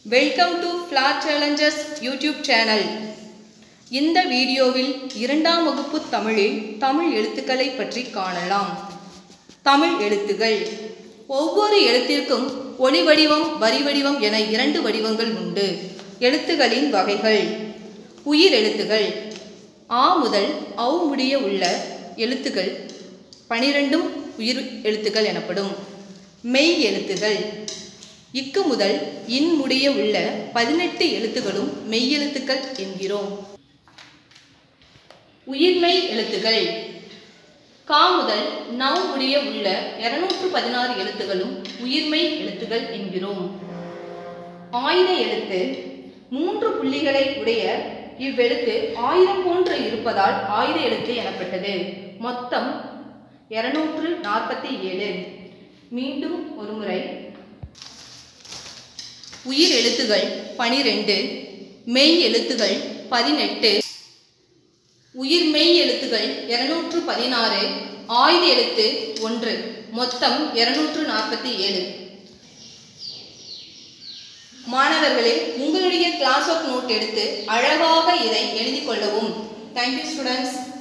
welcome to floor challengers YouTube channel இந்த வீடியோவில் இரண்டாம் வகுப்பு தமிழில் தமிழ் எழுத்துக்களை பற்றி காணலாம் தமிழ் எழுத்துகள் ஒவ்வொரு எழுத்திற்கும் ஒளி வடிவம் வரி வடிவம் என இரண்டு வடிவங்கள் உண்டு எழுத்துகளின் வகைகள் உயிர் எழுத்துகள் ஆ முதல் ஔ முடிய உள்ள எழுத்துகள் பனிரெண்டும் உயிர் எழுத்துக்கள் எனப்படும் மெய் எழுத்துகள் இக்கு முதல் இன் முடிய உள்ள பதினெட்டு எழுத்துகளும் மெய்யெழுத்துக்கள் என்கிறோம் உயிர்மெய் எழுத்துகள் கா முதல் நவ் முடிய உள்ள இருநூற்று பதினாறு எழுத்துகளும் உயிர்மெய் எழுத்துகள் என்கிறோம் ஆயுத எழுத்து மூன்று புள்ளிகளை உடைய இவ்வெழுத்து ஆயிரம் போன்று இருப்பதால் ஆயுத எழுத்து எனப்பட்டது மொத்தம் இருநூற்று நாற்பத்தி ஏழு மீண்டும் ஒருமுறை உயிர் எழுத்துகள் பனிரெண்டு மெய் எழுத்துகள் பதினெட்டு உயிர் மெய் எழுத்துகள் இருநூற்று பதினாறு ஆயுத எழுத்து ஒன்று மொத்தம் இருநூற்று நாற்பத்தி ஏழு மாணவர்களே உங்களுடைய கிளாஸ் ஒர்க் நோட் எடுத்து அழகாக இதை எழுதிக் கொள்ளவும் தேங்க்யூ ஸ்டூடெண்ட்ஸ்